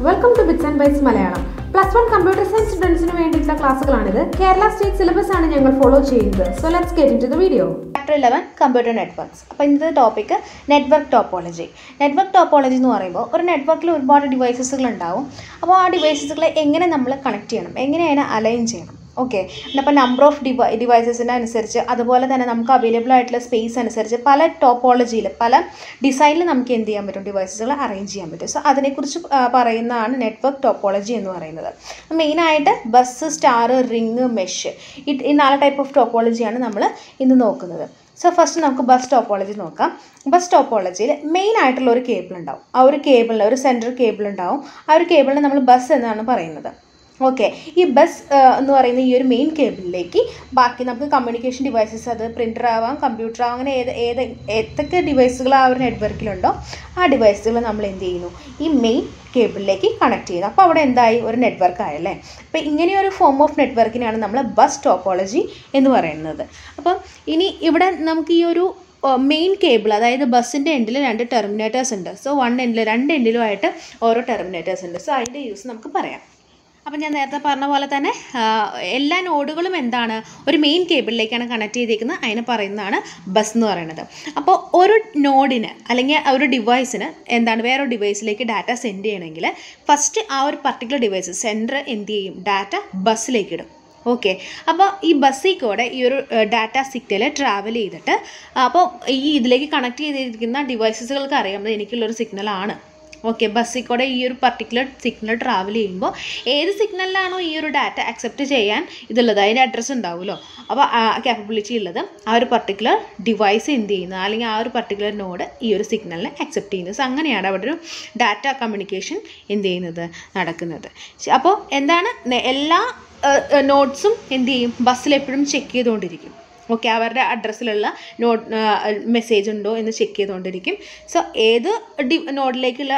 welcome to bits and bytes Malayalam plus one computer science സ്റ്റുഡൻസിന് വേണ്ടിയിട്ടുള്ള ക്ലാസ്സുകളാണിത് Kerala state syllabus ആണ് ഞങ്ങൾ ഫോളോ ചെയ്യുന്നത് so let's get into the video chapter eleven computer networks അപ്പോൾ ഇന്നത്തെ topic network topology network topology എന്ന് പറയുമ്പോൾ ഒരു നെറ്റ്വർക്കിൽ ഒരുപാട് ഡിവൈസസുകൾ ഉണ്ടാവും അപ്പോൾ ആ ഡിവൈസസുകളെ എങ്ങനെ നമ്മൾ കണക്ട് ചെയ്യണം എങ്ങനെയാണ് അലൈൻ ചെയ്യണം ഓക്കെ അപ്പോൾ നമ്പർ ഓഫ് ഡിവൈ ഡിവൈസസിന് അനുസരിച്ച് അതുപോലെ തന്നെ നമുക്ക് അവൈലബിൾ ആയിട്ടുള്ള സ്പേസ് അനുസരിച്ച് പല ടോപ്പോളജിയിൽ പല ഡിസൈനിൽ നമുക്ക് എന്ത് ചെയ്യാൻ പറ്റും ഡിവൈസസുകൾ അറേഞ്ച് ചെയ്യാൻ പറ്റും സോ അതിനെക്കുറിച്ച് ആ, പറയുന്നതാണ് നെറ്റ്വർക്ക് ടോപ്പോളജി എന്ന് പറയുന്നത് മെയിനായിട്ട് ബസ് സ്റ്റാർ റിങ് മെഷ് ഈ ഈ നാല് ടൈപ്പ് ഓഫ് ടോപ്പോളജിയാണ് നമ്മൾ ഇന്ന് നോക്കുന്നത് സോ ഫസ്റ്റ് നമുക്ക് ബസ് ടോപ്പോളജി നോക്കാം ബസ് ടോപ്പോളജിയിൽ മെയിൻ ആയിട്ടുള്ള ഒരു കേബിൾ ഉണ്ടാവും ആ ഒരു കേബിളിൽ ഒരു സെൻട്രൽ കേബിൾ ഉണ്ടാവും ആ ഒരു കേബിളിനെ നമ്മൾ ബസ് എന്നാണ് പറയുന്നത് ഓക്കെ ഈ ബസ് എന്ന് പറയുന്ന ഈ ഒരു മെയിൻ കേബിളിലേക്ക് ബാക്കി നമുക്ക് കമ്മ്യൂണിക്കേഷൻ ഡിവൈസസ് അത് പ്രിൻ്റർ ആവാം കമ്പ്യൂട്ടർ ആവാം അങ്ങനെ ഏത് ഏത് ഏതൊക്കെ ഡിവൈസുകൾ ആ ഒരു നെറ്റ്വർക്കിലുണ്ടോ ആ ഡിവൈസുകൾ നമ്മൾ എന്ത് ചെയ്യുന്നു ഈ മെയിൻ കേബിളിലേക്ക് കണക്ട് ചെയ്യുന്നു അപ്പോൾ അവിടെ എന്തായി ഒരു നെറ്റ്വർക്ക് ആയല്ലേ അപ്പോൾ ഇങ്ങനെയൊരു ഫോം ഓഫ് നെറ്റ്വർക്കിനെയാണ് നമ്മൾ ബസ് ടോപ്പോളജി എന്ന് പറയുന്നത് അപ്പം ഇനി ഇവിടെ നമുക്ക് ഈ ഒരു മെയിൻ കേബിൾ അതായത് ബസ്സിൻ്റെ എൻഡിൽ രണ്ട് ടെർമിനേറ്റേഴ്സ് ഉണ്ട് സോ വൺ എൻഡിൽ രണ്ട് എൻഡിലുമായിട്ട് ഓരോ ടെർമിനേറ്റേഴ്സ് ഉണ്ട് സോ അതിൻ്റെ യൂസ് നമുക്ക് പറയാം അപ്പം ഞാൻ നേരത്തെ പറഞ്ഞ പോലെ തന്നെ ആ, എല്ലാ നോഡുകളും എന്താണ് ഒരു മെയിൻ കേബിളിലേക്കാണ് കണക്ട് ചെയ്തിരിക്കുന്നത് അതിനെ പറയുന്നതാണ് ബസ് എന്ന് പറയുന്നത് അപ്പോൾ ഒരു നോഡിന് അല്ലെങ്കിൽ ഒരു ഡിവൈസിന് എന്താണ് വേറൊരു ഡിവൈസിലേക്ക് ഡാറ്റ സെൻഡ് ചെയ്യണമെങ്കിൽ ഫസ്റ്റ് ആ ഒരു പർട്ടിക്കുലർ ഡിവൈസ് സെൻറ്റർ എന്ത് ചെയ്യും ഡാറ്റ ബസ്സിലേക്ക് ഇടും ഓക്കെ അപ്പോൾ ഈ ബസ്സിൽ കൂടെ ഈ ഒരു ഡാറ്റ സിഗ്നൽ ട്രാവൽ ചെയ്തിട്ട് അപ്പോൾ ഈ ഇതിലേക്ക് കണക്ട് ചെയ്തിരിക്കുന്ന ഡിവൈസസുകൾക്ക് അറിയാം എനിക്കുള്ളൊരു സിഗ്നലാണ് ഓക്കെ ബസ്സിൽ കൂടെ ഈ ഒരു പർട്ടിക്കുലർ സിഗ്നൽ ട്രാവൽ ചെയ്യുമ്പോൾ ഏത് സിഗ്നലിലാണോ ഈ ഒരു ഡാറ്റ അക്സെപ്റ്റ് ചെയ്യാൻ ഇതുള്ളത് അതിൻ്റെ അഡ്രസ്സ് ഉണ്ടാവുമല്ലോ അപ്പോൾ ക്യാപ്പബിലിറ്റി ഉള്ളത് ആ ഒരു പർട്ടിക്കുലർ ഡിവൈസ് എന്ത് ചെയ്യുന്നത് അല്ലെങ്കിൽ ആ ഒരു പർട്ടിക്കുലർ നോഡ് ഈ ഒരു സിഗ്നലിനെ അക്സെപ്റ്റ് ചെയ്യുന്നത് സോ അങ്ങനെയാണ് അവിടെ ഒരു ഡാറ്റ കമ്മ്യൂണിക്കേഷൻ എന്ത് ചെയ്യുന്നത് നടക്കുന്നത് ശ- അപ്പോൾ എന്താണ് നെ- എല്ലാ നോട്ട്സും എന്ത് ചെയ്യും ബസ്സിൽ എപ്പോഴും ചെക്ക് ചെയ്തുകൊണ്ടിരിക്കും ഓക്കെ അവരുടെ അഡ്രസ്സിലുള്ള നോട്ട് മെസ്സേജ് ഉണ്ടോ എന്ന് ചെക്ക് ചെയ്തുകൊണ്ടിരിക്കും സോ ഏത് ഡി നോഡിലേക്കുള്ള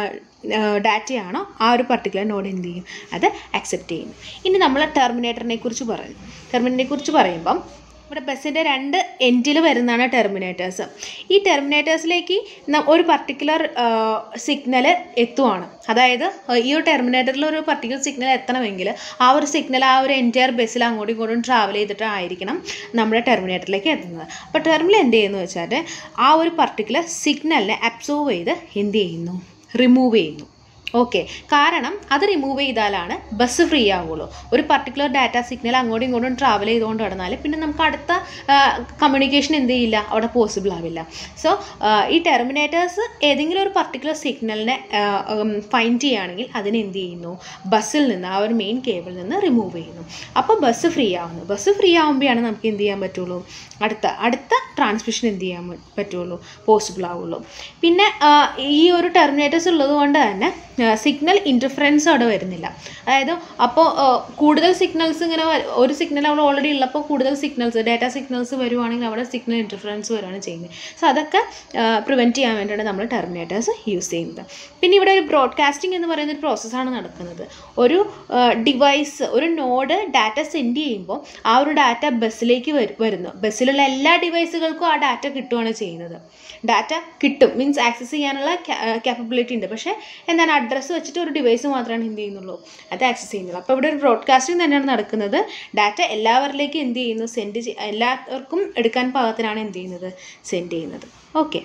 ഡാറ്റയാണോ ആ ഒരു പർട്ടിക്കുലർ നോഡ് എന്ത് ചെയ്യും അത് അക്സെപ്റ്റ് ചെയ്യും ഇനി നമ്മൾ ടെർമിനേറ്ററിനെ കുറിച്ച് പറയും ടെർമിനേറ്ററിനെ കുറിച്ച് പറയുമ്പം ഇവിടെ ബസ്സിൻ്റെ രണ്ട് എൻഡിൽ വരുന്നതാണ് ടെർമിനേറ്റേഴ്സ് ഈ ടെർമിനേറ്റേഴ്സിലേക്ക് ഒരു പർട്ടിക്കുലർ സിഗ്നൽ എത്തുവാണ് അതായത് ആ, ഈ ഒരു ടെർമിനേറ്ററിൽ ഒരു പർട്ടിക്കുലർ സിഗ്നൽ എത്തണമെങ്കിൽ ആ ഒരു സിഗ്നൽ ആ ഒരു എൻറ്റയർ ബസ്സിൽ അങ്ങോട്ടും ഇങ്ങോട്ടും ട്രാവൽ ചെയ്തിട്ടായിരിക്കണം നമ്മുടെ ടെർമിനേറ്ററിലേക്ക് എത്തുന്നത് അപ്പോൾ ടെർമിനൽ എന്ത് ചെയ്യുന്നു വെച്ചാൽ ആ ഒരു പർട്ടിക്കുലർ സിഗ്നലിനെ അബ്സോർവ് ചെയ്ത് എന്ത് ചെയ്യുന്നു റിമൂവ് ചെയ്യുന്നു ഓക്കെ കാരണം അത് റിമൂവ് ചെയ്താലാണ് ബസ് ഫ്രീ ആവുള്ളൂ ഒരു പർട്ടിക്കുലർ ഡാറ്റ സിഗ്നൽ അങ്ങോട്ടും ഇങ്ങോട്ടും ട്രാവൽ ചെയ്തുകൊണ്ട് നടന്നാൽ പിന്നെ നമുക്ക് അടുത്ത കമ്മ്യൂണിക്കേഷൻ എന്ത് ചെയ്യില്ല അവിടെ പോസിബിൾ ആവില്ല സോ ഈ ടെർമിനേറ്റേഴ്സ് ഏതെങ്കിലും ഒരു പർട്ടിക്കുലർ സിഗ്നലിനെ ഫൈൻഡ് ചെയ്യുകയാണെങ്കിൽ അതിനെ എന്ത് ചെയ്യുന്നു ബസ്സിൽ നിന്ന് ആ ഒരു മെയിൻ കേബിളിൽ നിന്ന് റിമൂവ് ചെയ്യുന്നു അപ്പോൾ ബസ് ഫ്രീ ആവുന്നു ബസ് ഫ്രീ ആകുമ്പോഴാണ് നമുക്ക് എന്ത് ചെയ്യാൻ പറ്റുള്ളൂ അടുത്ത അടുത്ത ട്രാൻസ്മിഷൻ എന്ത് ചെയ്യാൻ പറ്റുള്ളൂ പോസിബിൾ ആവുള്ളൂ പിന്നെ ആ, ഈ ഒരു ടെർമിനേറ്റേഴ്സ് ഉള്ളത് കൊണ്ട് തന്നെ സിഗ്നൽ ഇൻ്റർഫറൻസ് അവിടെ വരുന്നില്ല അതായത് അപ്പോൾ കൂടുതൽ സിഗ്നൽസ് ഇങ്ങനെ വ- ഒരു സിഗ്നൽ അവിടെ ഓൾറെഡി ഉള്ളപ്പോൾ കൂടുതൽ സിഗ്നൽസ് ഡാറ്റ സിഗ്നൽസ് വരുവാണെങ്കിൽ അവിടെ സിഗ്നൽ ഇൻ്റർഫറൻസ് വരുവാണ് ചെയ്യുന്നത് സോ അതൊക്കെ പ്രിവെൻറ്റ് ചെയ്യാൻ വേണ്ടിയാണ് നമ്മൾ ടെർമിനേറ്റേഴ്സ് യൂസ് ചെയ്യുന്നത് പിന്നെ ഇവിടെ ഒരു ബ്രോഡ്കാസ്റ്റിംഗ് എന്ന് പറയുന്ന ഒരു പ്രോസസ്സാണ് നടക്കുന്നത് ഒരു ഡിവൈസ് ഒരു നോഡ് ഡാറ്റ സെൻഡ് ചെയ്യുമ്പോൾ ആ ഒരു ഡാറ്റ ബസ്സിലേക്ക് വരു- വരുന്നു ബസ്സിലുള്ള എല്ലാ ഡിവൈസുകൾക്കും ആ ഡാറ്റ കിട്ടുകയാണ് ചെയ്യുന്നത് ഡാറ്റ കിട്ടും മീൻസ് ആക്സസ് ചെയ്യാനുള്ള ക്യാപ്പബിലിറ്റി ഉണ്ട് പക്ഷേ എന്താണ് അഡ്രസ്സ് വെച്ചിട്ട് ഒരു ഡിവൈസ് മാത്രമാണ് എന്ത് ചെയ്യുന്നുള്ളൂ അത് ആക്സസ് ചെയ്യുന്നുള്ളൂ അപ്പോൾ ഇവിടെ ഒരു ബ്രോഡ്കാസ്റ്റിംഗ് തന്നെയാണ് നടക്കുന്നത് ഡാറ്റ എല്ലാവരിലേക്കും എന്ത് ചെയ്യുന്നു സെൻഡ് എല്ലാവർക്കും എടുക്കാൻ പാകത്തിനാണ് എന്ത് ചെയ്യുന്നത് സെൻഡ് ചെയ്യുന്നത് ഓക്കെ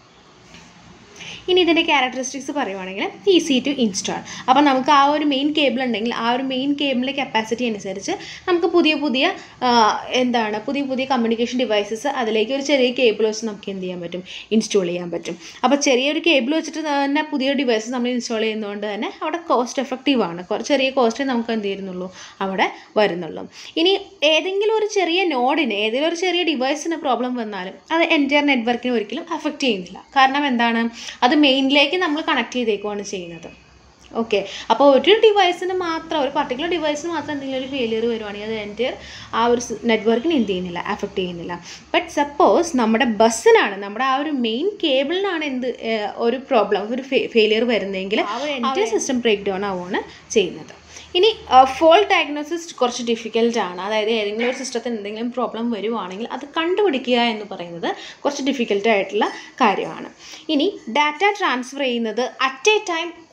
ഇനി ഇതിൻ്റെ ക്യാരക്ടറിസ്റ്റിക്സ് പറയുവാണെങ്കിൽ ഈസി ടു ഇൻസ്റ്റാൾ അപ്പോൾ നമുക്ക് ആ ഒരു മെയിൻ കേബിൾ ഉണ്ടെങ്കിൽ ആ ഒരു മെയിൻ കേബിളിൻ്റെ കപ്പാസിറ്റി അനുസരിച്ച് നമുക്ക് പുതിയ പുതിയ ആ, എന്താണ് പുതിയ പുതിയ കമ്മ്യൂണിക്കേഷൻ ഡിവൈസസ് അതിലേക്ക് ഒരു ചെറിയ കേബിൾ വെച്ച് നമുക്ക് എന്ത് ചെയ്യാൻ പറ്റും ഇൻസ്റ്റാൾ ചെയ്യാൻ പറ്റും അപ്പോൾ ചെറിയൊരു കേബിൾ വെച്ചിട്ട് തന്നെ പുതിയ ഡിവൈസസ് നമ്മൾ ഇൻസ്റ്റാൾ ചെയ്യുന്നതുകൊണ്ട് തന്നെ അവിടെ കോസ്റ്റ് എഫക്റ്റീവ് ആണ് കുറ- ചെറിയ കോസ്റ്റേ നമുക്ക് എന്ത് ചെയ്യുന്നുള്ളൂ അവിടെ വരുന്നുള്ളൂ ഇനി ഏതെങ്കിലും ഒരു ചെറിയ നോഡിന് ഏതെങ്കിലും ഒരു ചെറിയ ഡിവൈസിന് പ്രോബ്ലം വന്നാലും അത് എൻറ്റയർ നെറ്റ്വർക്കിനെ ഒരിക്കലും അഫക്റ്റ് ചെയ്യുന്നില്ല കാരണം എന്താണ് അത് മെയിനിലേക്ക് നമ്മൾ കണക്ട് ചെയ്തേക്കുവാണ് ചെയ്യുന്നത് ഓക്കെ അപ്പോൾ ഒരു ഡിവൈസിന് മാത്രം ഒരു പർട്ടിക്കുലർ ഡിവൈസിന് മാത്രം എന്തെങ്കിലും ഒരു ഫെയിലിയർ വരുവാണെങ്കിൽ അത് എൻ്റെ ആ ഒരു നെറ്റ്വർക്കിന് എന്ത് ചെയ്യുന്നില്ല അഫക്റ്റ് ചെയ്യുന്നില്ല ബട്ട് സപ്പോസ് നമ്മുടെ ബസ്സിനാണ് നമ്മുടെ ആ ഒരു മെയിൻ കേബിളിനാണ് എന്ത് ഏഹ്, ഒരു പ്രോബ്ലം ഒരു ഫെയിലിയർ വരുന്നതെങ്കിൽ ആ ഒരു എൻ്റെ സിസ്റ്റം ബ്രേക്ക് ഡൗൺ ആവുകയാണ് ചെയ്യുന്നത് ഇനി ഫോൾ ഡയഗ്നോസിസ് കുറച്ച് ഡിഫിക്കൽട്ട് ആണ് അതായത് ഏതെങ്കിലും ഒരു സിസ്റ്റത്തിന് എന്തെങ്കിലും പ്രോബ്ലം വരുവാണെങ്കിൽ അത് കണ്ടുപിടിക്കുക എന്ന് പറയുന്നത് കുറച്ച് ഡിഫിക്കൽട്ട് ആയിട്ടുള്ള കാര്യമാണ് ഇനി ഡാറ്റ ട്രാൻസ്ഫർ ചെയ്യുന്നത് അറ്റ് എ ടൈം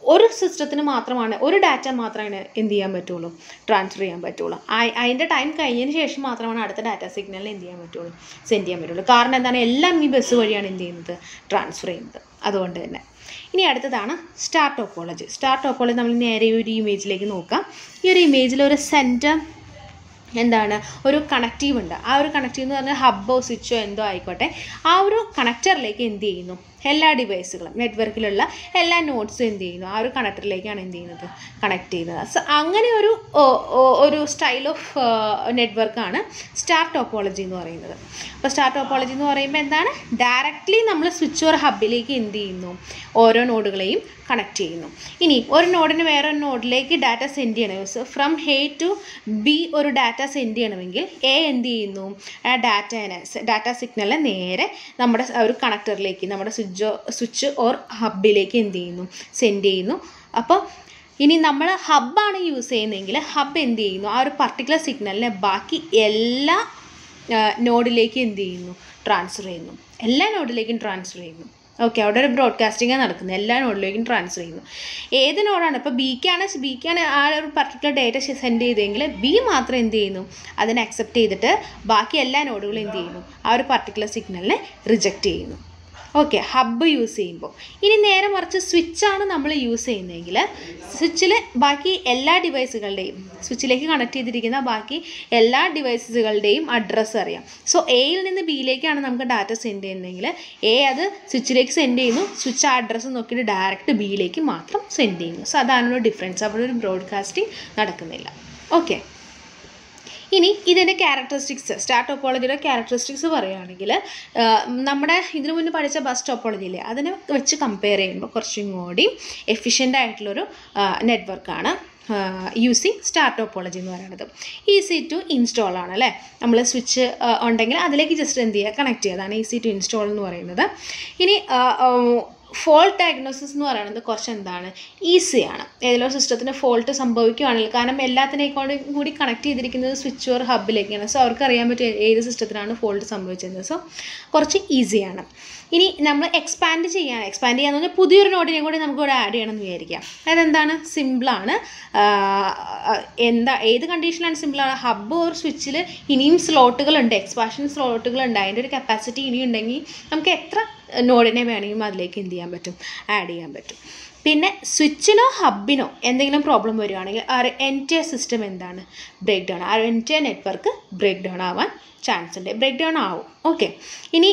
ഒരു സിസ്റ്റത്തിന് മാത്രമാണ് ഒരു ഡാറ്റ മാത്രമാണ് എന്ത് ചെയ്യാൻ പറ്റുള്ളൂ ട്രാൻസ്ഫർ ചെയ്യാൻ പറ്റുള്ളൂ ആ- അതിൻ്റെ ടൈം കഴിഞ്ഞതിന് ശേഷം മാത്രമാണ് അടുത്ത ഡാറ്റ സിഗ്നലിൽ എന്ത് ചെയ്യാൻ പറ്റുള്ളൂ സെൻഡ് ചെയ്യാൻ പറ്റുള്ളൂ കാരണം എന്താണ് എല്ലാം ഈ ബസ് വഴിയാണ് എന്ത് ചെയ്യുന്നത് ട്രാൻസ്ഫർ ചെയ്യുന്നത് അതുകൊണ്ട് തന്നെ ഇനി അടുത്തതാണ് സ്റ്റാർ ടോപ്പോളജി സ്റ്റാർ ടോപ്പോളജി നമ്മൾ നേരെ ഒരു ഇമേജിലേക്ക് നോക്കാം ഈ ഒരു ഇമേജിൽ ഒരു സെൻറ്റർ എന്താണ് ഒരു കണക്റ്റീവ് ഉണ്ട് ആ ഒരു കണക്റ്റീവ് എന്ന് പറഞ്ഞാൽ ഹബ്ബോ സ്വിച്ചോ എന്തോ ആയിക്കോട്ടെ ആ ഒരു കണക്ടറിലേക്ക് എന്ത് ചെയ്യുന്നു എല്ലാ ഡിവൈസുകളും നെറ്റ്വർക്കിലുള്ള എല്ലാ നോട്ട്സും എന്ത് ചെയ്യുന്നു ആ ഒരു കണക്ടറിലേക്കാണ് എന്ത് ചെയ്യുന്നത് കണക്ട് ചെയ്യുന്നത് സോ അങ്ങനെ ഒരു ഓ- ഓ- ഒരു സ്റ്റൈൽ ഓഫ് നെറ്റ്വർക്കാണ് സ്റ്റാർ ടോപ്പോളജി എന്ന് പറയുന്നത് അപ്പോൾ സ്റ്റാർ ടോപ്പോളജി എന്ന് പറയുമ്പോൾ എന്താണ് ഡയറക്റ്റ്ലി നമ്മൾ സ്വിച്ച് ഓർ ഹബിലേക്ക് എന്ത് ചെയ്യുന്നു ഓരോ നോഡുകളെയും കണക്ട് ചെയ്യുന്നു ഇനി ഒരു നോഡിന് വേറെ ഒരു നോഡിലേക്ക് ഡാറ്റ സെൻഡ് ചെയ്യണമെങ്കിൽ so from A to B ഒരു ഡാറ്റ സെൻഡ് ചെയ്യണമെങ്കിൽ എ എന്ത് ചെയ്യുന്നു ആ ഡാറ്റേനെ ഡാറ്റ സിഗ്നലിനെ നേരെ നമ്മുടെ ആ ഒരു കണക്ടറിലേക്ക് നമ്മുടെ സ്വിച്ചോ സ്വിച്ച് ഓർ ഹബിലേക്ക് എന്ത് ചെയ്യുന്നു സെൻഡ് ചെയ്യുന്നു അപ്പോൾ ഇനി നമ്മൾ ഹബ്ബാണ് യൂസ് ചെയ്യുന്നതെങ്കിൽ ഹബ് എന്ത് ചെയ്യുന്നു ആ ഒരു പർട്ടിക്കുലർ സിഗ്നലിനെ ബാക്കി എല്ലാ നോഡിലേക്ക് എന്ത് ചെയ്യുന്നു ട്രാൻസ്ഫർ ചെയ്യുന്നു എല്ലാ നോഡിലേക്കും ട്രാൻസ്ഫർ ചെയ്യുന്നു ഓക്കെ അവിടെ ഒരു ബ്രോഡ്കാസ്റ്റിംഗ് നടക്കുന്നത് എല്ലാ നോഡിലേക്കും ട്രാൻസ്ഫർ ചെയ്യുന്നു ഏത് നോഡാണ് ഇപ്പോൾ ബിക്കാണ് ബിക്കാണ് ആ ഒരു പർട്ടിക്കുലർ ഡേറ്റ സെൻഡ് ചെയ്തെങ്കിൽ ബി മാത്രം എന്ത് ചെയ്യുന്നു അതിനെ അക്സെപ്റ്റ് ചെയ്തിട്ട് ബാക്കി എല്ലാ നോഡുകളും എന്ത് ചെയ്യുന്നു ആ ഒരു പർട്ടിക്കുലർ സിഗ്നലിനെ റിജക്റ്റ് ചെയ്യുന്നു ഓക്കെ ഹബ്ബ് യൂസ് ചെയ്യുമ്പോൾ ഇനി നേരെ മറിച്ച് സ്വിച്ചാണ് നമ്മൾ യൂസ് ചെയ്യുന്നതെങ്കിൽ സ്വിച്ചിൽ ബാക്കി എല്ലാ ഡിവൈസുകളുടെയും സ്വിച്ചിലേക്ക് കണക്ട് ചെയ്തിരിക്കുന്ന ബാക്കി എല്ലാ ഡിവൈസുകളുടെയും അഡ്രസ്സ് അറിയാം സോ എയിൽ നിന്ന് ബിയിലേക്കാണ് നമുക്ക് ഡാറ്റ സെൻഡ് ചെയ്യുന്നതെങ്കിൽ എ അത് സ്വിച്ചിലേക്ക് സെൻഡ് ചെയ്യുന്നു സ്വിച്ച് ആ അഡ്രസ്സ് നോക്കിയിട്ട് ഡയറക്റ്റ് ബിയിലേക്ക് മാത്രം സെൻഡ് ചെയ്യുന്നു സോ അതാണ് ഡി അവിടെ ഒരു ബ്രോഡ്കാസ്റ്റിംഗ് നടക്കുന്നില്ല ഓക്കെ ഇനി ഇതിൻ്റെ ക്യാരക്ടറിസ്റ്റിക്സ് സ്റ്റാർ ടോപ്പോളജിയുടെ ക്യാരക്ടറിസ്റ്റിക്സ് പറയുകയാണെങ്കിൽ നമ്മുടെ ഇതിനു മുന്നേ പഠിച്ച ബസ് ടോപ്പോളജിയില്ലേ അതിനെ വെച്ച് കമ്പയർ ചെയ്യുമ്പോൾ കുറച്ചും കൂടി എഫിഷ്യൻ്റ് ആയിട്ടുള്ളൊരു നെറ്റ്വർക്കാണ് യൂസിങ് സ്റ്റാർ ടോപ്പോളജി എന്ന് പറയുന്നത് ഈസി ടു ഇൻസ്റ്റാൾ ആണ് അല്ലേ നമ്മൾ സ്വിച്ച് ഉണ്ടെങ്കിൽ അതിലേക്ക് ജസ്റ്റ് എന്ത് ചെയ്യുക കണക്ട് ചെയ്യുക അതാണ് ഈസി ടു ഇൻസ്റ്റാൾ എന്ന് പറയുന്നത് ഇനി ഫോൾട്ട് ഡയഗ്നോസിസ് എന്ന് പറയുന്നത് കുറച്ച് എന്താണ് ഈസിയാണ് ഏതെങ്കിലും സിസ്റ്റത്തിന് ഫോൾട്ട് സംഭവിക്കുകയാണെങ്കിൽ കാരണം എല്ലാത്തിനേക്കോടും കൂടി കണക്ട് ചെയ്തിരിക്കുന്നത് സ്വിച്ച് ഓർ ഹബിലേക്കാണ് സോ അവർക്ക് അറിയാൻ പറ്റും ഏത് സിസ്റ്റത്തിനാണ് ഫോൾട്ട് സംഭവിച്ചത് സോ കുറച്ച് ഈസിയാണ് ഇനി നമ്മൾ എക്സ്പാൻഡ് ചെയ്യാൻ എക്സ്പാൻഡ് ചെയ്യാന്ന് പറഞ്ഞാൽ പുതിയൊരു നോഡിനെ കൂടി നമുക്ക് ഇവിടെ ആഡ് ചെയ്യണം എന്ന് വിചാരിക്കാം അതെന്താണ് സിമ്പിളാണ് എന്താ ഏത് കണ്ടീഷനിലാണ് സിമ്പിളാണ് ഹബ്ബ് ഓർ സ്വിച്ചിൽ ഇനിയും സ്ലോട്ടുകളുണ്ട് എക്സ്പാൻഷൻ സ്ലോട്ടുകളുണ്ട് അതിൻ്റെ ഒരു കപ്പാസിറ്റി ഇനിയും ഉണ്ടെങ്കിൽ നമുക്ക് എത്ര നോഡിനെ വേണമെങ്കിലും അതിലേക്ക് എന്ത് ചെയ്യാൻ പറ്റും ആഡ് ചെയ്യാൻ പറ്റും പിന്നെ സ്വിച്ചിനോ ഹബിനോ എന്തെങ്കിലും പ്രോബ്ലം വരികയാണെങ്കിൽ ആ ഒരു എൻറ്റയർ സിസ്റ്റം എന്താണ് ബ്രേക്ക് ഡൗൺ ആ ഒരു എൻറ്റയർ നെറ്റ്വർക്ക് ബ്രേക്ക് ഡൗൺ ആവാൻ ചാൻസ് ഉണ്ട് ബ്രേക്ക് ഡൗൺ ആവും ഓക്കെ ഇനി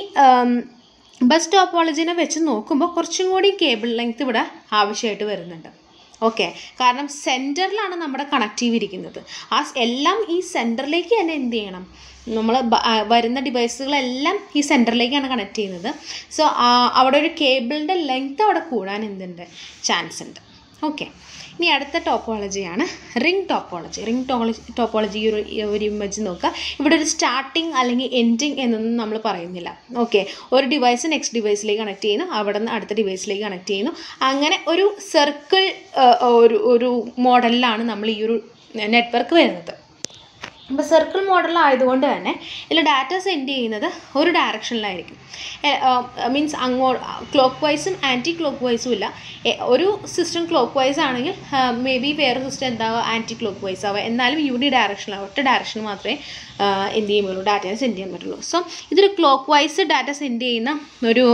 ബസ് ടോപ്പോളജിനെ വെച്ച് നോക്കുമ്പോൾ കുറച്ചും കൂടി കേബിൾ ലെങ്ത് ഇവിടെ ആവശ്യമായിട്ട് വരുന്നുണ്ട് ഓക്കെ കാരണം സെൻറ്ററിലാണ് നമ്മുടെ കണക്റ്റീവ് ഇരിക്കുന്നത് ആ സ് എല്ലാം ഈ സെൻറ്ററിലേക്ക് തന്നെ എന്ത് ചെയ്യണം നമ്മൾ വരുന്ന ഡിവൈസുകളെല്ലാം ഈ സെൻറ്ററിലേക്കാണ് കണക്ട് ചെയ്യുന്നത് സോ അവിടെ ഒരു കേബിളിൻ്റെ ലെങ്ത് അവിടെ കൂടാൻ എന്തുണ്ട് ചാൻസ് ഉണ്ട് ഓക്കെ ഇനി അടുത്ത ടോപ്പോളജിയാണ് റിംഗ് ടോപ്പോളജി റിംഗ് ടോളജി ടോപ്പോളജി ഒരു ഒരു ഇമേജ് നോക്കുക ഇവിടെ ഒരു സ്റ്റാർട്ടിങ് അല്ലെങ്കിൽ എൻഡിങ് എന്നൊന്നും നമ്മൾ പറയുന്നില്ല ഓക്കെ ഒരു ഡിവൈസ് നെക്സ്റ്റ് ഡിവൈസിലേക്ക് കണക്ട് ചെയ്യുന്നു അവിടെ നിന്ന് അടുത്ത ഡിവൈസിലേക്ക് കണക്ട് ചെയ്യുന്നു അങ്ങനെ ഒരു സർക്കിൾ ഒരു ഒരു മോഡലിലാണ് നമ്മൾ ഈ ഒരു നെറ്റ്വർക്ക് വരുന്നത് അപ്പോൾ സർക്കിൾ മോഡൽ ആയതുകൊണ്ട് തന്നെ ഇതിൽ ഡാറ്റ സെൻഡ് ചെയ്യുന്നത് ഒരു ഡയറക്ഷനിലായിരിക്കും മീൻസ് അങ്ങോ ക്ലോക്ക് വൈസും ആൻറ്റി ക്ലോക്ക് വൈസും ഇല്ല എ- ഒരു സിസ്റ്റം ക്ലോക്ക് വൈസ് ആണെങ്കിൽ മേ ബി വേറെ സിസ്റ്റം എന്താവുക ആൻറ്റി ക്ലോക്ക് വൈസ് ആവുക എന്നാലും യൂണി ഡയറക്ഷനിലാവും ഒറ്റ ഡയറക്ഷനിൽ മാത്രമേ ആ, എന്ത് ചെയ്യാൻ പറ്റുള്ളൂ ഡാറ്റയെ സെൻഡ് ചെയ്യാൻ പറ്റുള്ളൂ സോ ഇതൊരു ക്ലോക്ക് വൈസ് ഡാറ്റ സെൻഡ് ചെയ്യുന്ന ഒരു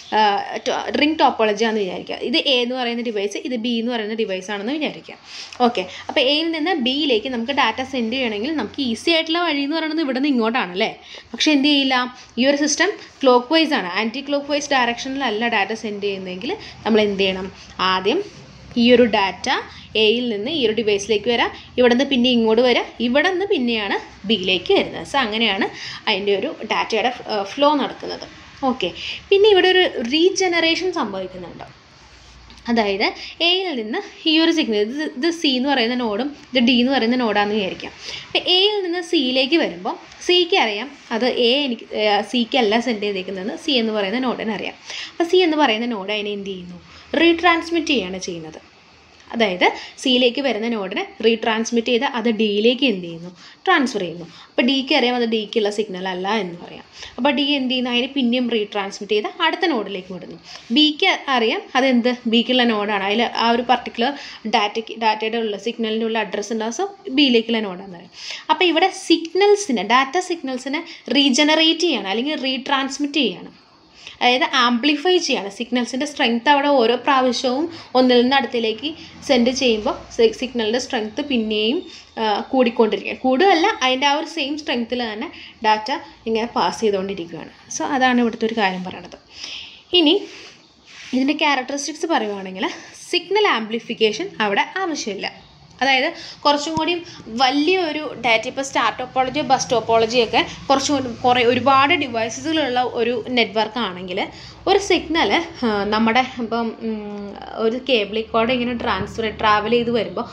റിംഗ് ടോപ്പോളജി ആണെന്ന് വിചാരിക്കുക ഇത് എ എന്ന് പറയുന്ന ഡിവൈസ് ഇത് ബി എന്ന് പറയുന്ന ഡിവൈസ് ആണെന്ന് വിചാരിക്കുക ഓക്കെ അപ്പോൾ എയിൽ നിന്ന് ബിയിലേക്ക് നമുക്ക് ഡാറ്റ സെൻഡ് ചെയ്യണമെങ്കിൽ നമുക്ക് ഈസി ആയിട്ടുള്ള വഴി എന്ന് പറയുന്നത് ഇവിടെ നിന്ന് ഇങ്ങോട്ടാണ് അല്ലേ പക്ഷേ എന്ത് ചെയ്യില്ല ഈ ഒരു സിസ്റ്റം ക്ലോക്ക് വൈസ് ആണ് ആൻറ്റി ക്ലോക്ക് വൈസ് ഡയറക്ഷനിലല്ല ഡാറ്റ സെൻഡ് ചെയ്യുന്നതെങ്കിൽ നമ്മൾ എന്ത് ചെയ്യണം ആദ്യം ഈ ഒരു ഡാറ്റ എയിൽ നിന്ന് ഈ ഒരു ഡിവൈസിലേക്ക് വരാം ഇവിടെ നിന്ന് പിന്നെ ഇങ്ങോട്ട് വരാം ഇവിടെ നിന്ന് പിന്നെയാണ് ബിയിലേക്ക് വരുന്നത് സോ അങ്ങനെയാണ് അതിൻ്റെ ഒരു ഡാറ്റയുടെ ഫ്ലോ നടക്കുന്നത് ഓക്കെ പിന്നെ ഇവിടെ ഒരു റീജനറേഷൻ സംഭവിക്കുന്നുണ്ട് അതായത് എയിൽ നിന്ന് ഈ ഒരു സിഗ്നൽ ഇത് ഇത് സി എന്ന് പറയുന്ന നോഡും ഇത് ഡി എന്ന് പറയുന്ന നോഡാണെന്ന് വിചാരിക്കാം അപ്പോൾ എയിൽ നിന്ന് സിയിലേക്ക് വരുമ്പോൾ സിക്ക് അറിയാം അത് എ എനിക്ക് സിക്ക് അല്ല സെൻഡ് ചെയ്തേക്കുന്നതെന്ന് സി എന്ന് പറയുന്ന നോഡിന് അറിയാം അപ്പോൾ സി എന്ന് പറയുന്ന നോഡ് അതിനെ എന്ത് ചെയ്യുന്നു റീട്രാൻസ്മിറ്റ് ചെയ്യാണ് ചെയ്യുന്നത് അതായത് സിയിലേക്ക് വരുന്ന നോഡിനെ റീട്രാൻസ്മിറ്റ് ചെയ്ത് അത് ഡിയിലേക്ക് എന്ത് ചെയ്യുന്നു ട്രാൻസ്ഫർ ചെയ്യുന്നു അപ്പോൾ ഡിക്ക് അറിയാം അത് ഡിക്കുള്ള സിഗ്നൽ അല്ല എന്ന് പറയാം അപ്പോൾ ഡി എന്ത് ചെയ്യുന്നു അതിനെ പിന്നെയും റീട്രാൻസ്മിറ്റ് ചെയ്ത് അടുത്ത നോഡിലേക്ക് വിടുന്നു ബിക്ക് അറിയാം അതെന്ത് ബിക്കുള്ള നോഡാണ് അതിൽ ആ ഒരു പർട്ടിക്കുലർ ഡാറ്റയ്ക്ക് ഡാറ്റയുടെ ഉള്ള സിഗ്നലിൻ്റെ ഉള്ള അഡ്രസ്സ് ഉണ്ടാകും സോ ബിയിലേക്കുള്ള നോഡാണെന്ന് പറയും അപ്പോൾ ഇവിടെ സിഗ്നൽസിനെ ഡാറ്റ സിഗ്നൽസിനെ റീജനറേറ്റ് ചെയ്യാണ് അല്ലെങ്കിൽ റീട്രാൻസ്മിറ്റ് ചെയ്യാണ് അതായത് ആംപ്ലിഫൈ ചെയ്യാണ് സിഗ്നൽസിൻ്റെ സ്ട്രെങ്ത് അവിടെ ഓരോ പ്രാവശ്യവും ഒന്നിൽ നിന്ന് അടുത്തിലേക്ക് സെൻഡ് ചെയ്യുമ്പോൾ സിഗ്നലിൻ്റെ സ്ട്രെങ്ത് പിന്നെയും ആ, കൂടിക്കൊണ്ടിരിക്കുക കൂടുകയല്ല അതിൻ്റെ ആ ഒരു സെയിം സ്ട്രെങ്ത്തിൽ തന്നെ ഡാറ്റ ഇങ്ങനെ പാസ് ചെയ്തുകൊണ്ടിരിക്കുകയാണ് സോ അതാണ് ഇവിടുത്തെ ഒരു കാര്യം പറയണത് ഇനി ഇതിൻ്റെ ക്യാരക്ടറിസ്റ്റിക്സ് പറയുവാണെങ്കിൽ സിഗ്നൽ ആംപ്ലിഫിക്കേഷൻ അവിടെ ആവശ്യമില്ല അതായത് കുറച്ചും കൂടി വലിയൊരു ഡാറ്റ ഇപ്പോൾ സ്റ്റാർ ടോപ്പോളജി ബസ് ടോപ്പോളജി ഒക്കെ കുറച്ചും കൂടി കുറേ ഒരുപാട് ഡിവൈസസുകളുള്ള ഒരു നെറ്റ്വർക്ക് ആണെങ്കിൽ ഒരു സിഗ്നൽ നമ്മുടെ ഇപ്പം ഉം, ഒരു കേബിളിൽ കൂടെ ഇങ്ങനെ ട്രാൻസ്ഫർ ട്രാവൽ ചെയ്ത് വരുമ്പോൾ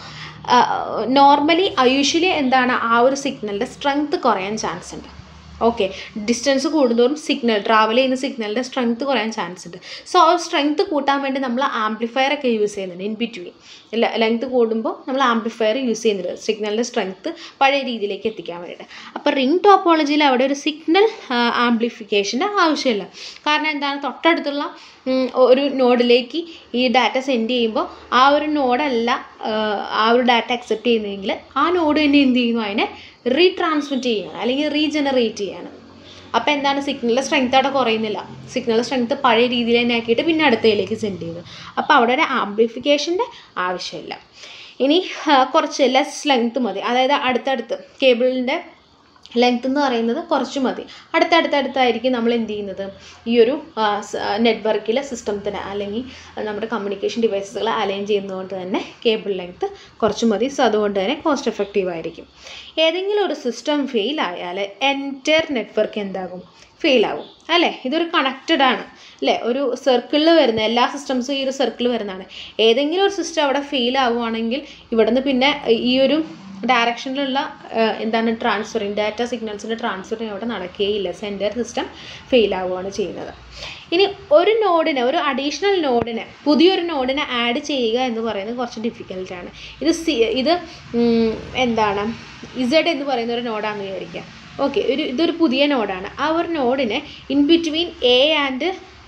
നോർമലി യൂഷ്വലി എന്താണ് ആ ഒരു സിഗ്നലിൻ്റെ സ്ട്രെങ്ത് കുറയാൻ ചാൻസ് ഉണ്ട് ഓക്കെ ഡിസ്റ്റൻസ് കൂടുന്തോറും സിഗ്നൽ ട്രാവൽ ചെയ്യുന്ന സിഗ്നലിൻ്റെ സ്ട്രെങ്ത് കുറയാൻ ചാൻസ് ഉണ്ട് സോ ആ സ്ട്രെങ്ത് കൂട്ടാൻ വേണ്ടി നമ്മൾ ആംപ്ലിഫയർ ഒക്കെ യൂസ് ചെയ്യുന്നുണ്ട് ഇൻ ബിറ്റ്വീൻ ലെങ്ത് കൂടുമ്പോൾ നമ്മൾ ആംപ്ലിഫയർ യൂസ് ചെയ്യുന്നുണ്ട് സിഗ്നലിൻ്റെ സ്ട്രെങ്ത് പഴയ രീതിയിലേക്ക് എത്തിക്കാൻ വേണ്ടിയിട്ട് അപ്പോൾ റിംഗ് ടോപ്പോളജിയിൽ അവിടെ ഒരു സിഗ്നൽ ആംപ്ലിഫിക്കേഷൻ്റെ ആവശ്യമില്ല കാരണം എന്താണ് തൊട്ടടുത്തുള്ള ഉം, ഒരു നോഡിലേക്ക് ഈ ഡാറ്റ സെൻഡ് ചെയ്യുമ്പോൾ ആ ഒരു നോഡല്ല ആ ഒരു ഡാറ്റ അക്സെപ്റ്റ് ചെയ്യുന്നതെങ്കിൽ ആ നോഡ് തന്നെ എന്ത് ചെയ്യുന്നു അതിനെ റീട്രാൻസ്മിറ്റ് ചെയ്യാണ് അല്ലെങ്കിൽ റീജനറേറ്റ് ചെയ്യാണ് അപ്പോൾ എന്താണ് സിഗ്നലിൻ്റെ സ്ട്രെങ്ത് അവിടെ കുറയുന്നില്ല സിഗ്നൽ സ്ട്രെങ്ത് പഴയ രീതിയിൽ തന്നെ ആക്കിയിട്ട് പിന്നെ അടുത്തതിലേക്ക് സെൻഡ് ചെയ്തു അപ്പോൾ അവിടെ ഒരു ആംപ്ലിഫിക്കേഷൻ്റെ ആവശ്യമില്ല ഇനി ആ, കുറച്ച് ലെസ് ലെങ്ത് മതി അതായത് അടുത്തടുത്ത് കേബിളിൻ്റെ ലെങ്ത് എന്ന് പറയുന്നത് കുറച്ച് മതി അടുത്തടുത്തടുത്തായിരിക്കും നമ്മൾ എന്ത് ചെയ്യുന്നത് ഈ ഒരു നെറ്റ്വർക്കിലെ സിസ്റ്റത്തിന് അല്ലെങ്കിൽ നമ്മുടെ കമ്മ്യൂണിക്കേഷൻ ഡിവൈസസുകൾ അലൈൻ ചെയ്യുന്നതുകൊണ്ട് തന്നെ കേബിൾ ലെങ്ത് കുറച്ച് മതി സോ അതുകൊണ്ട് തന്നെ കോസ്റ്റ് എഫക്റ്റീവ് ആയിരിക്കും ഏതെങ്കിലും ഒരു സിസ്റ്റം ഫെയിൽ ആയാൽ എൻറ്റയർ നെറ്റ്വർക്ക് എന്താകും ഫെയിൽ ആവും അല്ലേ ഇതൊരു കണക്റ്റഡ് ആണ് അല്ലേ ഒരു സർക്കിളിൽ വരുന്ന എല്ലാ സിസ്റ്റംസും ഈ ഒരു സർക്കിളിൽ വരുന്നതാണ് ഏതെങ്കിലും ഒരു സിസ്റ്റം അവിടെ ഫെയിൽ ആവുകയാണെങ്കിൽ ഇവിടുന്ന് പിന്നെ ഈ ഒരു ഡയറക്ഷനിലുള്ള എന്താണ് ട്രാൻസ്ഫറിങ് ഡാറ്റ സിഗ്നൽസിൻ്റെ ട്രാൻസ്ഫറിങ് അവിടെ നടക്കുകയില്ല സെൻറ്റർ സിസ്റ്റം ഫെയിൽ ആവുകയാണ് ചെയ്യുന്നത് ഇനി ഒരു നോഡിനെ ഒരു അഡീഷണൽ നോഡിനെ പുതിയൊരു നോഡിനെ ആഡ് ചെയ്യുക എന്ന് പറയുന്നത് കുറച്ച് ഡിഫിക്കൽട്ടാണ് ഇത് സി ഇത് ഉം, എന്താണ് ഇസഡ് എന്ന് പറയുന്ന ഒരു നോഡാണെന്ന് വിചാരിക്കുക ഓക്കെ ഒരു ഇതൊരു പുതിയ നോഡാണ് ആ ഒരു നോഡിനെ ഇൻ ബിറ്റ്വീൻ എ ആൻഡ്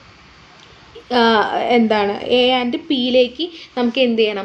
എന്താണ് എ ആൻഡ് പിയിലേക്ക് നമുക്ക് എന്ത് ചെയ്യണം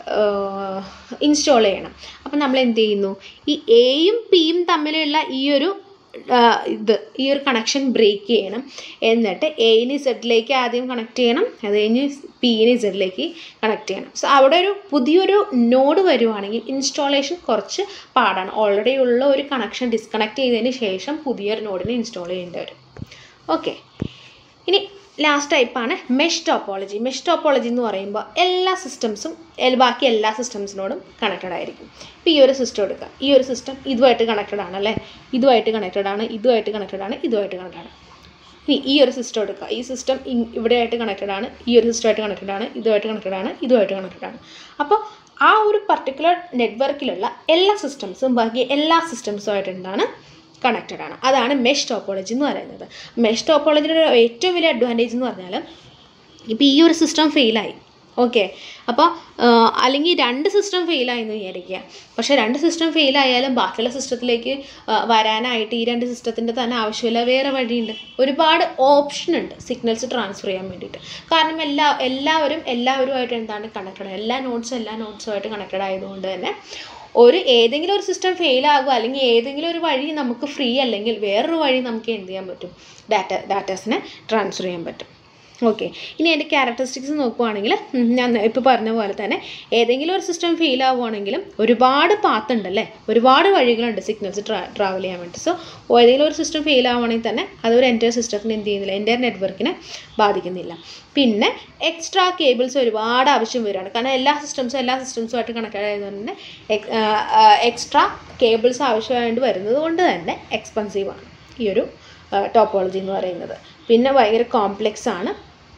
ഇൻസ്റ്റാൾ ചെയ്യണം അപ്പം നമ്മൾ എന്ത് ചെയ്യുന്നു ഈ എയും പിയും തമ്മിലുള്ള ഈ ഒരു ആ, ഇത് ഈ ഒരു കണക്ഷൻ ബ്രേക്ക് ചെയ്യണം എന്നിട്ട് എയിന് ഇസഡിലേക്ക് ആദ്യം കണക്ട് ചെയ്യണം അത് കഴിഞ്ഞ് പിന് ഇസഡിലേക്ക് കണക്ട് ചെയ്യണം സോ അവിടെ ഒരു പുതിയൊരു നോഡ് വരുവാണെങ്കിൽ ഇൻസ്റ്റാളേഷൻ കുറച്ച് പാടാണ് ഓൾറെഡി ഉള്ള ഒരു കണക്ഷൻ ഡിസ്കണക്ട് ചെയ്തതിന് ശേഷം പുതിയൊരു നോഡിനെ ഇൻസ്റ്റാൾ ചെയ്യേണ്ടി വരും ഓക്കെ ഇനി ലാസ്റ്റ് ടൈപ്പാണ് മെഷ് ടോപ്പോളജി മെഷ് ടോപ്പോളജി എന്ന് പറയുമ്പോൾ എല്ലാ സിസ്റ്റംസും ബാക്കി എല്ലാ സിസ്റ്റംസിനോടും കണക്റ്റഡ് ആയിരിക്കും ഇപ്പോൾ ഈ ഒരു സിസ്റ്റം എടുക്കുക ഈ ഒരു സിസ്റ്റം ഇതുമായിട്ട് കണക്റ്റഡ് ആണ് അല്ലേ ഇതുമായിട്ട് കണക്റ്റഡ് ആണ് ഇതുമായിട്ട് കണക്റ്റഡ് ആണ് ഇതുമായിട്ട് കണക്റ്റഡ് ആണ് ഇനി ഈ ഒരു സിസ്റ്റം എടുക്കുക ഈ സിസ്റ്റം ഇവിടെയായിട്ട് കണക്റ്റഡ് ആണ് ഈ ഒരു സിസ്റ്റമായിട്ട് കണക്റ്റഡ് ആണ് ഇതുമായിട്ട് കണക്റ്റഡ് ആണ് ഇതുമായിട്ട് കണക്റ്റഡ് ആണ് അപ്പോൾ ആ ഒരു പർട്ടിക്കുലർ നെറ്റ്വർക്കിലുള്ള എല്ലാ സിസ്റ്റംസും ബാക്കി എല്ലാ സിസ്റ്റംസുമായിട്ട് എന്താണ് കണക്റ്റഡ് ആണ് അതാണ് മെഷ് ടോപ്പോളജി എന്ന് പറയുന്നത് മെഷ് ടോപ്പോളജിയുടെ ഒരു ഏറ്റവും വലിയ അഡ്വാൻറ്റേജ് എന്ന് പറഞ്ഞാൽ ഇപ്പോൾ ഈ ഒരു സിസ്റ്റം ഫെയിലായി ഓക്കെ അപ്പോൾ അല്ലെങ്കിൽ രണ്ട് സിസ്റ്റം ഫെയിലായി എന്ന് വിചാരിക്കുക പക്ഷേ രണ്ട് സിസ്റ്റം ഫെയിലായാലും ബാക്കിയുള്ള സിസ്റ്റത്തിലേക്ക് വരാനായിട്ട് ഈ രണ്ട് സിസ്റ്റത്തിൻ്റെ തന്നെ ആവശ്യമില്ല വേറെ വഴിയുണ്ട് ഒരുപാട് ഓപ്ഷൻ ഉണ്ട് സിഗ്നൽസ് ട്രാൻസ്ഫർ ചെയ്യാൻ വേണ്ടിയിട്ട് കാരണം എല്ലാ എല്ലാവരും എല്ലാവരുമായിട്ട് എന്താണ് കണക്റ്റഡ് എല്ലാ നോട്ട്സും എല്ലാ നോട്ട്സുമായിട്ട് കണക്റ്റഡ് ആയതുകൊണ്ട് തന്നെ ഒരു ഏതെങ്കിലും ഒരു സിസ്റ്റം ഫെയിൽ ആകുക അല്ലെങ്കിൽ ഏതെങ്കിലും ഒരു വഴി നമുക്ക് ഫ്രീ അല്ലെങ്കിൽ വേറൊരു വഴി നമുക്ക് എന്ത് ചെയ്യാൻ പറ്റും ഡാറ്റ ഡാറ്റാസിനെ ട്രാൻസ്ഫർ ചെയ്യാൻ പറ്റും ഓക്കെ ഇനി അതിൻ്റെ ക്യാരക്ടറിസ്റ്റിക്സ് നോക്കുവാണെങ്കിൽ ഉം, ഞാൻ ഇപ്പോൾ പറഞ്ഞ പോലെ തന്നെ ഏതെങ്കിലും ഒരു സിസ്റ്റം ഫെയിൽ ആവുകയാണെങ്കിലും ഒരുപാട് പാത്ത് ഉണ്ടല്ലേ ഒരുപാട് വഴികളുണ്ട് സിഗ്നൽസ് ട്രാ ട്രാവൽ ചെയ്യാൻ വേണ്ടി സോ ഏതെങ്കിലും ഒരു സിസ്റ്റം ഫെയിൽ ആവുകയാണെങ്കിൽ തന്നെ അതൊരു എൻ്റെ സിസ്റ്റത്തിന് എന്ത് ചെയ്യുന്നില്ല എൻ്റെ നെറ്റ്വർക്കിനെ ബാധിക്കുന്നില്ല പിന്നെ എക്സ്ട്രാ കേബിൾസ് ഒരുപാട് ആവശ്യം വരികയാണ് കാരണം എല്ലാ സിസ്റ്റംസും എല്ലാ സിസ്റ്റംസുമായിട്ട് കണക്റ്റഡ് ആയതുകൊണ്ട് തന്നെ എക്സ്ട്രാ കേബിൾസ് ആവശ്യമായിട്ട് വരുന്നത് കൊണ്ട് തന്നെ എക്സ്പെൻസീവ് ആണ് ഈ ഒരു ടോപ്പോളജി എന്ന് പറയുന്നത് പിന്നെ ഭയങ്കര കോംപ്ലെക്സ് ആണ്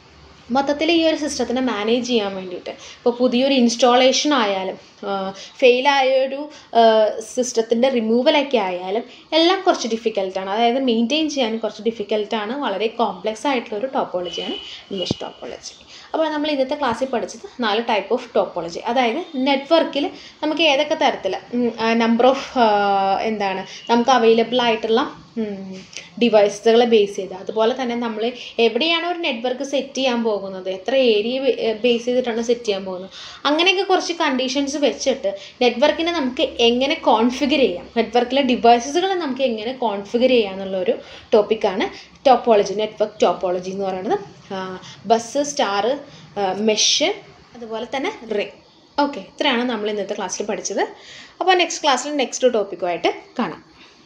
മൊത്തത്തിൽ ഈ ഒരു സിസ്റ്റത്തിനെ മാനേജ് ചെയ്യാൻ വേണ്ടിയിട്ട് ഇപ്പോൾ പുതിയൊരു ഇൻസ്റ്റാളേഷൻ ആയാലും ഫെയിലായൊരു സിസ്റ്റത്തിൻ്റെ റിമൂവലൊക്കെ ആയാലും എല്ലാം കുറച്ച് ഡിഫിക്കൽട്ടാണ് അതായത് മെയിൻറ്റെയിൻ ചെയ്യാൻ കുറച്ച് ഡിഫിക്കൽട്ടാണ് വളരെ കോംപ്ലക്സ് ആയിട്ടുള്ള ഒരു ടോപ്പോളജിയാണ് മെഷ് ടോപ്പോളജി അപ്പോൾ നമ്മൾ ഇന്നത്തെ ക്ലാസ്സിൽ പഠിച്ചത് നാല് ടൈപ്പ് ഓഫ് ടോപ്പോളജി അതായത് നെറ്റ്വർക്കിൽ നമുക്ക് ഏതൊക്കെ തരത്തിൽ നമ്പർ ഓഫ് എന്താണ് നമുക്ക് അവൈലബിൾ ആയിട്ടുള്ള ഡിവൈസുകളെ ബേസ് ചെയ്ത് അതുപോലെ തന്നെ നമ്മൾ എവിടെയാണ് ഒരു നെറ്റ്വർക്ക് സെറ്റ് ചെയ്യാൻ പോകുന്നത് എത്ര ഏരിയ ബേസ് ചെയ്തിട്ടാണ് സെറ്റ് ചെയ്യാൻ പോകുന്നത് അങ്ങനെയൊക്കെ കുറച്ച് കണ്ടീഷൻസ് വെച്ചിട്ട് നെറ്റ്വർക്കിനെ നമുക്ക് എങ്ങനെ കോൺഫിഗർ ചെയ്യാം നെറ്റ്വർക്കിലെ ഡിവൈസസുകളെ നമുക്ക് എങ്ങനെ കോൺഫിഗർ ചെയ്യാം എന്നുള്ളൊരു ടോപ്പിക്കാണ് ടോപ്പോളജി നെറ്റ്വർക്ക് ടോപ്പോളജി എന്ന് പറയുന്നത് ബസ് സ്റ്റാർ മെഷ് അതുപോലെ തന്നെ റിംഗ് ഓക്കെ ഇത്രയാണ് നമ്മൾ ഇന്നത്തെ ക്ലാസ്സിൽ പഠിച്ചത് അപ്പോൾ നെക്സ്റ്റ് ക്ലാസ്സിൽ നെക്സ്റ്റ് ടോപ്പിക്കുമായിട്ട് കാണാം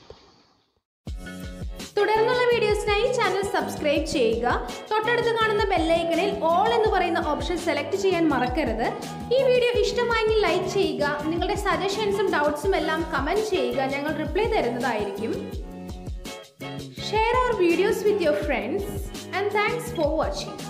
തുടർന്നുള്ള വീഡിയോസിനായി ചാനൽ സബ്സ്ക്രൈബ് ചെയ്യുക തൊട്ടടുത്ത് കാണുന്ന ബെല്ലൈക്കണിൽ ഓൾ എന്ന് പറയുന്ന ഓപ്ഷൻ സെലക്ട് ചെയ്യാൻ മറക്കരുത് ഈ വീഡിയോ ഇഷ്ടമായെങ്കിൽ ലൈക്ക് ചെയ്യുക നിങ്ങളുടെ സജഷൻസും ഡൗട്ട്സും എല്ലാം കമൻറ്റ് ചെയ്യുക ഞങ്ങൾ റിപ്ലൈ തരുന്നതായിരിക്കും share our videos with your friends and thanks for watching